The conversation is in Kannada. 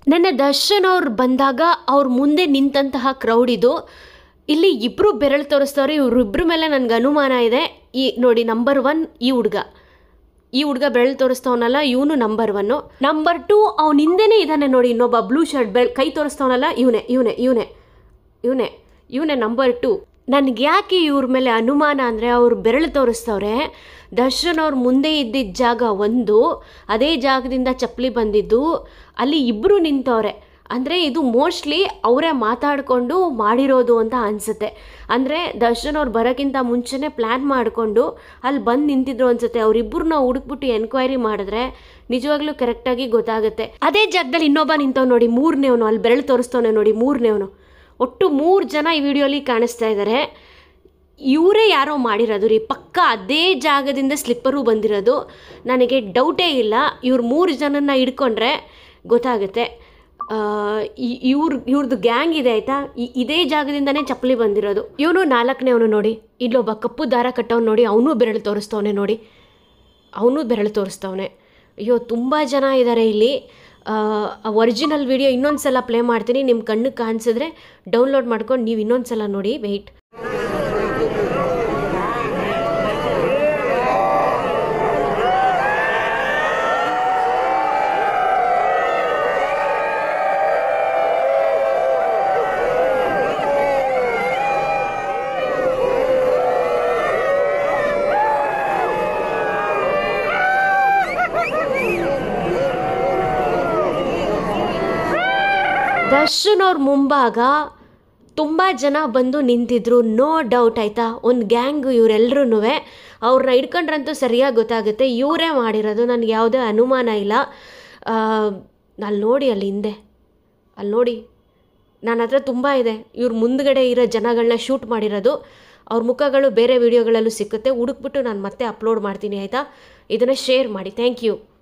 ನೆನ್ನೆ ದರ್ಶನ್ ಅವ್ರು ಬಂದಾಗ ಅವ್ರ ಮುಂದೆ ನಿಂತಹ ಕ್ರೌಡ್ ಇದು ಇಲ್ಲಿ ಇಬ್ಬರು ಬೆರಳು ತೋರಿಸ್ತವ್ರೆ ಇವ್ರಿಬ್ರ ಮೇಲೆ ನನಗೆ ಅನುಮಾನ ಇದೆ ಈ ನೋಡಿ ನಂಬರ್ ಒನ್ ಈ ಹುಡುಗ ಈ ಹುಡುಗ ಬೆರಳು ತೋರಿಸ್ತವನಲ್ಲ ಇವನು ನಂಬರ್ ಒನ್ನು ನಂಬರ್ ಟೂ ಅವ್ನ ಹಿಂದೆನೇ ಇದ್ದಾನೆ ನೋಡಿ ಇನ್ನೊಬ್ಬ ಬ್ಲೂ ಶರ್ಟ್ ಬೆಳ್ ಕೈ ತೋರಿಸ್ತವನಲ್ಲ ಇವನೇ ಇವನೇ ಇವನೇ ಇವನೇ ಇವನೇ ನಂಬರ್ ಟು ನನಗೆ ಯಾಕೆ ಇವ್ರ ಮೇಲೆ ಅನುಮಾನ ಅಂದರೆ ಅವ್ರು ಬೆರಳು ತೋರಿಸ್ತವ್ರೆ ದರ್ಶನ್ ಅವ್ರ ಮುಂದೆ ಇದ್ದಿದ್ದ ಜಾಗ ಒಂದು ಅದೇ ಜಾಗದಿಂದ ಚಪ್ಪಲಿ ಬಂದಿದ್ದು ಅಲ್ಲಿ ಇಬ್ಬರು ನಿಂತವ್ರೆ ಅಂದರೆ ಇದು ಮೋಸ್ಟ್ಲಿ ಅವರೇ ಮಾತಾಡಿಕೊಂಡು ಮಾಡಿರೋದು ಅಂತ ಅನಿಸುತ್ತೆ ಅಂದರೆ ದರ್ಶನ್ ಅವ್ರು ಬರೋಕ್ಕಿಂತ ಮುಂಚೆನೇ ಪ್ಲ್ಯಾನ್ ಮಾಡಿಕೊಂಡು ಅಲ್ಲಿ ಬಂದು ನಿಂತಿದ್ರು ಅನ್ಸುತ್ತೆ ಅವರಿಬ್ಬರನ್ನ ಹುಡುಕ್ಬಿಟ್ಟು ಎನ್ಕ್ವೈರಿ ಮಾಡಿದ್ರೆ ನಿಜವಾಗ್ಲೂ ಕರೆಕ್ಟಾಗಿ ಗೊತ್ತಾಗುತ್ತೆ ಅದೇ ಜಾಗದಲ್ಲಿ ಇನ್ನೊಬ್ಬ ನಿಂತವ್ ನೋಡಿ ಮೂರನೇವನು ಅಲ್ಲಿ ಬೆರಳು ತೋರಿಸ್ತವನೆ ನೋಡಿ ಮೂರನೇವನು ಒಟ್ಟು ಮೂರು ಜನ ಈ ವಿಡಿಯೋಲಿ ಕಾಣಿಸ್ತಾ ಇದ್ದಾರೆ ಇವರೇ ಯಾರೋ ಮಾಡಿರೋದು ರೀ ಪಕ್ಕ ಅದೇ ಜಾಗದಿಂದ ಸ್ಲಿಪ್ಪರು ಬಂದಿರೋದು ನನಗೆ ಡೌಟೇ ಇಲ್ಲ ಇವ್ರು ಮೂರು ಜನನ್ನ ಹಿಡ್ಕೊಂಡ್ರೆ ಗೊತ್ತಾಗುತ್ತೆ ಇವ್ರ ಇವ್ರದ್ದು ಗ್ಯಾಂಗ್ ಇದೆ ಆಯಿತಾ ಇದೇ ಜಾಗದಿಂದನೇ ಚಪ್ಪಲಿ ಬಂದಿರೋದು ಇವನು ನಾಲ್ಕನೇವನು ನೋಡಿ ಇಲ್ಲೊಬ್ಬ ಕಪ್ಪು ದಾರ ಕಟ್ಟವನು ನೋಡಿ ಅವನು ಬೆರಳು ತೋರಿಸ್ತವನೆ ನೋಡಿ ಅವನು ಬೆರಳು ತೋರಿಸ್ತವನೆ ಅಯ್ಯೋ ತುಂಬ ಜನ ಇದ್ದಾರೆ ಇಲ್ಲಿ ಒರಿಜಿನಲ್ ವಿಡಿಯೋ ಇನ್ನೊಂದು ಸಲ ಪ್ಲೇ ಮಾಡ್ತೀನಿ ನಿಮ್ಮ ಕಣ್ಣಿಗೆ ಕಾಣಿಸಿದ್ರೆ ಡೌನ್ಲೋಡ್ ಮಾಡ್ಕೊಂಡು ನೀವು ಇನ್ನೊಂದು ಸಲ ನೋಡಿ ವೆಯ್ಟ್ ದರ್ಶನ್ ಅವ್ರ ಮುಂಭಾಗ ತುಂಬ ಜನ ಬಂದು ನಿಂತಿದ್ರು ನೋ ಡೌಟ್ ಆಯಿತಾ ಒಂದು ಗ್ಯಾಂಗು ಇವರೆಲ್ಲರೂ ಅವ್ರನ್ನ ಹಿಡ್ಕೊಂಡ್ರಂತೂ ಸರಿಯಾಗಿ ಗೊತ್ತಾಗುತ್ತೆ ಇವರೇ ಮಾಡಿರೋದು ನನಗೆ ಯಾವುದೇ ಅನುಮಾನ ಇಲ್ಲ ಅಲ್ಲಿ ನೋಡಿ ಅಲ್ಲಿ ಹಿಂದೆ ಅಲ್ಲಿ ನೋಡಿ ನನ್ನ ಹತ್ರ ತುಂಬ ಇದೆ ಇವ್ರ ಮುಂದ್ಗಡೆ ಇರೋ ಜನಗಳನ್ನ ಶೂಟ್ ಮಾಡಿರೋದು ಅವ್ರ ಮುಖಗಳು ಬೇರೆ ವೀಡಿಯೋಗಳಲ್ಲೂ ಸಿಕ್ಕುತ್ತೆ ಹುಡುಕ್ಬಿಟ್ಟು ನಾನು ಮತ್ತೆ ಅಪ್ಲೋಡ್ ಮಾಡ್ತೀನಿ ಆಯಿತಾ ಇದನ್ನು ಶೇರ್ ಮಾಡಿ ಥ್ಯಾಂಕ್ ಯು